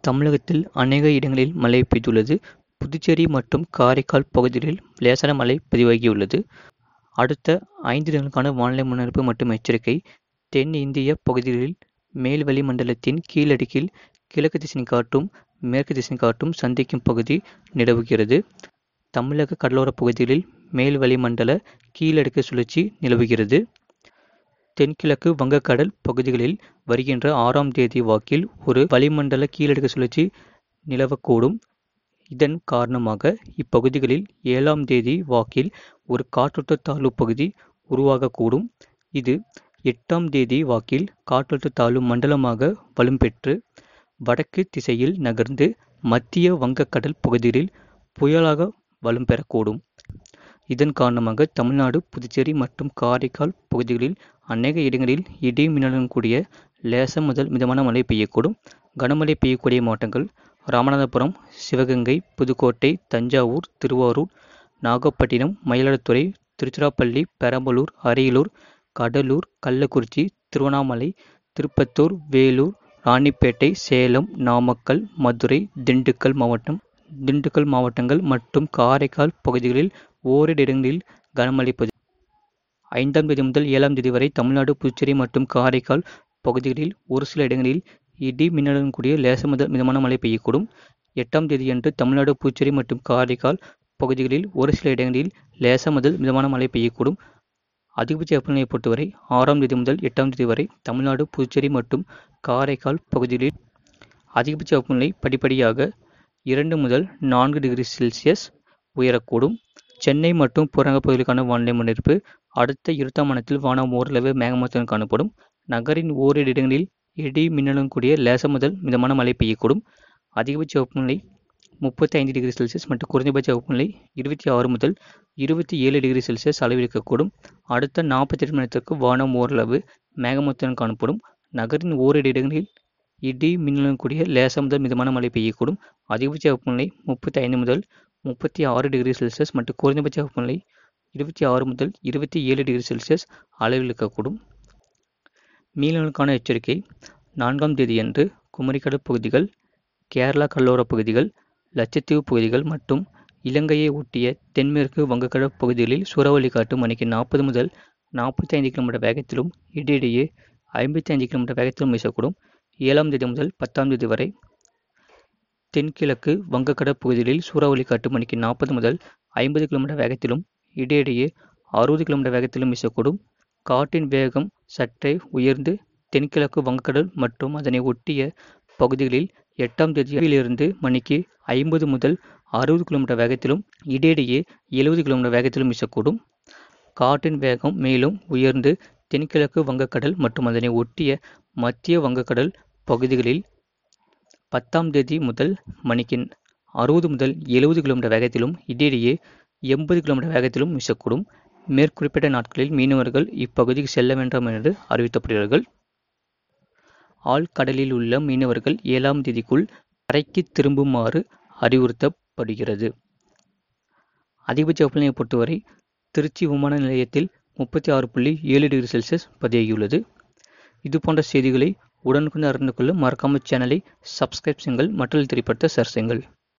தமிழகத்தில் அநேக இடங்களில் மழை பெய்துள்ளது. புதுச்சேரி மற்றும் காரைக்கால் பகுதிகளில் லேசான மழை பதிவாகியுள்ளது. அடுத்த ஐந்து தினங்களுக்கான வானிலை முன்னறிவிப்பு மற்றும் எச்சரிக்கை தென் இந்திய பகுதிகளில் மேல் வளிமண்டலத்தின் கீழடுக்கில் கிழக்கு திசை காற்றும் மேற்கு திசை காற்றும் சந்திக்கும் பகுதி நிலவுகிறது. தமிழக கடலோரப் பகுதிகளில் மேல் வளிமண்டல கீழடுக்கு சுழற்சி நிலவுகிறது. தென்கிழக்கு வங்கக்கடல் பகுதிகளில் வருகின்ற ஆறாம் தேதி வாக்கில் ஒரு வளிமண்டல கீழடுக்கு சுழற்சி நிலவக்கூடும். இதன் காரணமாக இப்பகுதிகளில் ஏழாம் தேதி வாக்கில் ஒரு காற்றழுத்த தாழ்வு பகுதி உருவாகக்கூடும். இது எட்டாம் தேதி வாக்கில் காற்றழுத்த தாழ்வு மண்டலமாக வலுப்பெற்று வடக்கு திசையில் நகர்ந்து மத்திய வங்கக்கடல் பகுதிகளில் புயலாக வலுப்பெறக்கூடும். இதன் காரணமாக தமிழ்நாடு, புதுச்சேரி மற்றும் காரைக்கால் பகுதிகளில் அநேக இடங்களில் இடி மின்னலுடன் கூடிய லேசானது முதல் மிதமான மழை பெய்யக்கூடும். கனமழை பெய்யக்கூடிய மாவட்டங்கள் ராமநாதபுரம், சிவகங்கை, புதுக்கோட்டை, தஞ்சாவூர், திருவாரூர், நாகப்பட்டினம், மயிலாடுதுறை, திருச்சிராப்பள்ளி, பெரம்பலூர், அரியலூர், கடலூர், கள்ளக்குறிச்சி, திருவண்ணாமலை, திருப்பத்தூர், வேலூர், ராணிப்பேட்டை, சேலம், நாமக்கல், மதுரை, திண்டுக்கல் மாவட்டம் திண்டுக்கல் மாவட்டங்கள் மற்றும் காரைக்கால் பகுதிகளில் ஓரிரு இடங்களில் கனமழை பதிவு ஐந்தாம் தேதி முதல் ஏழாம் தேதி வரை தமிழ்நாடு, புதுச்சேரி மற்றும் காரைக்கால் பகுதிகளில் ஒரு சில இடங்களில் இடி மின்னலுடன் கூடிய லேசானது முதல் மிதமான மழை பெய்யக்கூடும். எட்டாம் தேதியன்று தமிழ்நாடு, புதுச்சேரி மற்றும் காரைக்கால் பகுதிகளில் ஒரு சில இடங்களில் லேசானது முதல் மிதமான மழை பெய்யக்கூடும். அதிகபட்ச வெப்பநிலையை பொறுத்தவரை ஆறாம் தேதி முதல் எட்டாம் தேதி வரை தமிழ்நாடு, புதுச்சேரி மற்றும் காரைக்கால் பகுதிகளில் அதிகபட்ச வெப்பநிலை படிப்படியாக இரண்டு முதல் நான்கு டிகிரி செல்சியஸ் உயரக்கூடும். சென்னை மற்றும் புறநகர் பகுதிகளுக்கான வானிலை முன்னறிவிப்பு அடுத்த இருபத்தாம் மணித்தில் வானம் ஓரளவு மேகமூட்டத்துடன் காணப்படும். நகரின் ஓரிரு இடங்களில் இடி மின்னலுடன் கூடிய லேசானது முதல் மிதமான மழை பெய்யக்கூடும். அதிகபட்ச வெப்பநிலை முப்பத்தி ஐந்து டிகிரி செல்சியஸ் மற்றும் குறைந்தபட்ச வெப்பநிலை இருபத்தி ஆறு முதல் இருபத்தி ஏழு டிகிரி செல்சியஸ் அளவில் இருக்கக்கூடும். அடுத்த நாற்பத்தி எட்டு மணி நேரத்திற்கு வானம் ஓரளவு மேகமூட்டத்துடன் காணப்படும். நகரின் ஓரிரு இடங்களில் இடி மின்னலுடன் கூடிய லேசானது முதல் மிதமான மழை பெய்யக்கூடும். அதிகபட்ச வெப்பநிலை முப்பத்தி ஐந்து முதல் முப்பத்தி ஆறு டிகிரி செல்சியஸ் மற்றும் குறைந்தபட்ச வெப்பநிலை இருபத்தி ஆறு முதல் இருபத்தி ஏழு டிகிரி செல்சியஸ் அளவில் இருக்கக்கூடும். மீனவர்களுக்கான எச்சரிக்கை நான்காம் தேதியன்று குமரிக்கடல் பகுதிகள், கேரளா கடலோரப் பகுதிகள், லட்சத்தீவு பகுதிகள் மற்றும் இலங்கையை ஒட்டிய தென்மேற்கு வங்கக்கடல் பகுதிகளில் சூறாவளி காற்று மணிக்கு நாற்பது முதல் நாற்பத்தி ஐந்து கிலோமீட்டர் வேகத்திலும் இடையிடையே ஐம்பத்தி ஐந்து கிலோமீட்டர் வேகத்திலும் வீசக்கூடும். ஏழாம் தேதி முதல் பத்தாம் தேதி வரை தென்கிழக்கு வங்கக்கடல் பகுதிகளில் சூறாவளி காற்று மணிக்கு நாற்பது முதல் ஐம்பது கிலோமீட்டர் வேகத்திலும் இடையிடையே அறுபது கிலோமீட்டர் வேகத்திலும் வீசக்கூடும். காற்றின் வேகம் சற்றே உயர்ந்து தென்கிழக்கு வங்கக்கடல் மற்றும் அதனை ஒட்டிய பகுதிகளில் எட்டாம் தேதியிலிருந்து மணிக்கு ஐம்பது முதல் அறுபது கிலோமீட்டர் வேகத்திலும் இடையிடையே எழுபது கிலோமீட்டர் வேகத்திலும் வீசக்கூடும். காற்றின் வேகம் மேலும் உயர்ந்து தென்கிழக்கு வங்கக்கடல் மற்றும் அதனை ஒட்டிய மத்திய வங்கக்கடல் பகுதிகளில் பத்தாம் தேதி முதல் மணிக்கு அறுபது முதல் எழுபது கிலோமீட்டர் வேகத்திலும் இடையிடையே எண்பது கிலோமீட்டர் வேகத்திலும் வீசக்கூடும். மேற்குறிப்பிட்ட நாட்களில் மீனவர்கள் இப்பகுதிக்கு செல்ல வேண்டாம் என்று அறிவிக்கப்படுகிறார்கள். ஆழ்கடலில் உள்ள மீனவர்கள் ஏழாம் தேதிக்குள் கரைக்கு திரும்புமாறு அறிவுறுத்தப்படுகிறது. அதிகபட்ச வெப்பநிலையை பொறுத்தவரை திருச்சி விமான நிலையத்தில் முப்பத்தி ஆறு புள்ளி ஏழு டிகிரி செல்சியஸ் பதிவாகியுள்ளது. இதுபோன்ற செய்திகளை உடனுக்குடன் அறிந்து கொள்ள மறக்காமல் சேனலை சப்ஸ்கிரைப் செய்யுங்கள். மற்றவர்களுக்கு தெரியப்படுத்த ஷேர் செய்யுங்கள்.